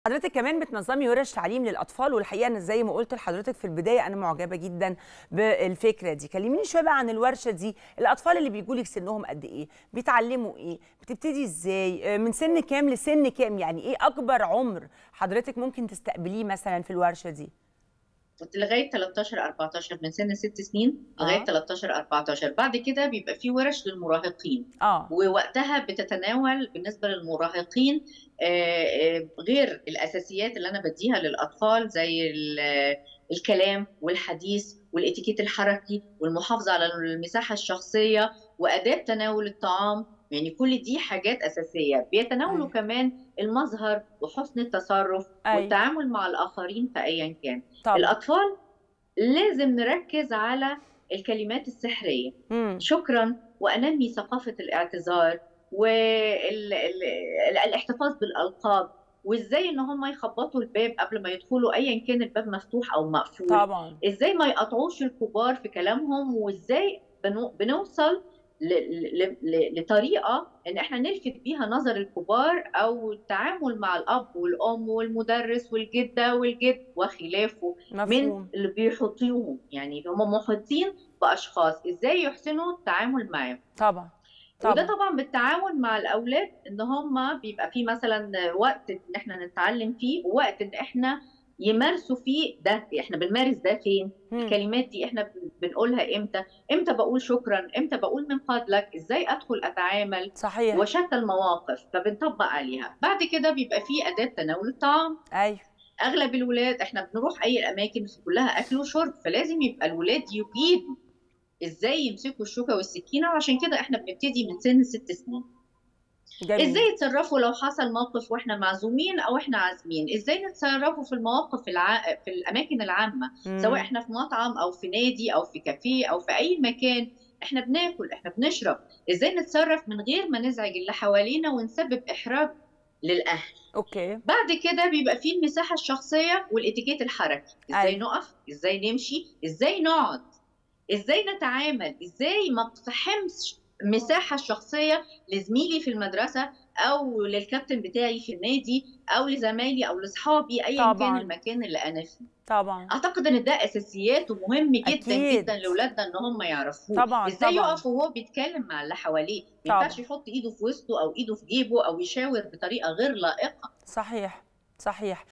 حضرتك كمان بتنظمي ورش تعليم للاطفال والحقيقه ان زي ما قلت لحضرتك في البدايه انا معجبه جدا بالفكره دي كلميني شويه بقى عن الورشه دي الاطفال اللي بيجوا لك سنهم قد ايه بيتعلموا ايه بتبتدي ازاي من سن كام لسن كام يعني ايه اكبر عمر حضرتك ممكن تستقبليه مثلا في الورشه دي لغايه 13 14 من سن 6 سنين لغايه آه. 13 14 بعد كده بيبقى في ورش للمراهقين اه ووقتها بتتناول بالنسبه للمراهقين آه، آه، غير الاساسيات اللي انا بديها للاطفال زي ال- الكلام والحديث والاتيكيت الحركي والمحافظه على المساحه الشخصيه واداب تناول الطعام يعني كل دي حاجات اساسيه بيتناولوا أيوة. كمان المظهر وحسن التصرف أيوة. والتعامل مع الاخرين في ايا كان طبعا الاطفال لازم نركز على الكلمات السحريه مم. شكرا وانمي ثقافه الاعتذار والاحتفاظ بالالقاب وازاي ان هم يخبطوا الباب قبل ما يدخلوا ايا كان الباب مفتوح او مقفول طبعا ازاي ما يقطعوش الكبار في كلامهم وازاي بنو- بنوصل ل- ل- ل- لطريقه ان احنا نلفت بيها نظر الكبار او التعامل مع الاب والام والمدرس والجده والجد وخلافه من مفهوم اللي بيحيطوهم يعني هم محيطين باشخاص ازاي يحسنوا التعامل معاهم طبعا وده طبعا طبعا بالتعاون مع الاولاد ان هم بيبقى في مثلا وقت ان احنا نتعلم فيه ووقت ان احنا يمارسوا فيه ده احنا بنمارس ده فين مم. الكلمات دي احنا بن- بنقولها امتى امتى بقول شكرا امتى بقول من فضلك ازاي ادخل اتعامل صحيح وشتى المواقف فبنطبق عليها بعد كده بيبقى في اداه تناول الطعام ايوه اغلب الولاد احنا بنروح اي اماكن كلها اكل وشرب فلازم يبقى الولاد يجيدوا ازاي يمسكوا الشوكه والسكينه وعشان كده احنا بنبتدي من سن ست سنين جميل ازاي يتصرفوا لو حصل موقف واحنا معزومين او احنا عازمين ازاي نتصرفوا في المواقف الع... في الاماكن العامه مم. سواء احنا في مطعم او في نادي او في كافيه او في اي مكان احنا بناكل احنا بنشرب ازاي نتصرف من غير ما نزعج اللي حوالينا ونسبب احراج للاهل اوكي بعد كده بيبقى فيه المساحه الشخصيه والاتيكيت الحركي ازاي أيوة. نقف ازاي نمشي ازاي نقعد ازاي نتعامل ازاي ما اقتحمش مساحه شخصيه لزميلي في المدرسه او للكابتن بتاعي في النادي او لزمايلي او لاصحابي ايا كان طبعاً. المكان اللي انا فيه طبعا اعتقد ان ده اساسيات ومهم جدا أكيد. جدا لاولادنا ان هم يعرفوه طبعاً، ازاي طبعاً. يقف وهو بيتكلم مع اللي حواليه ما طبعاً. ينفعش يحط ايده في وسطه او ايده في جيبه او يشاور بطريقه غير لائقه صحيح صحيح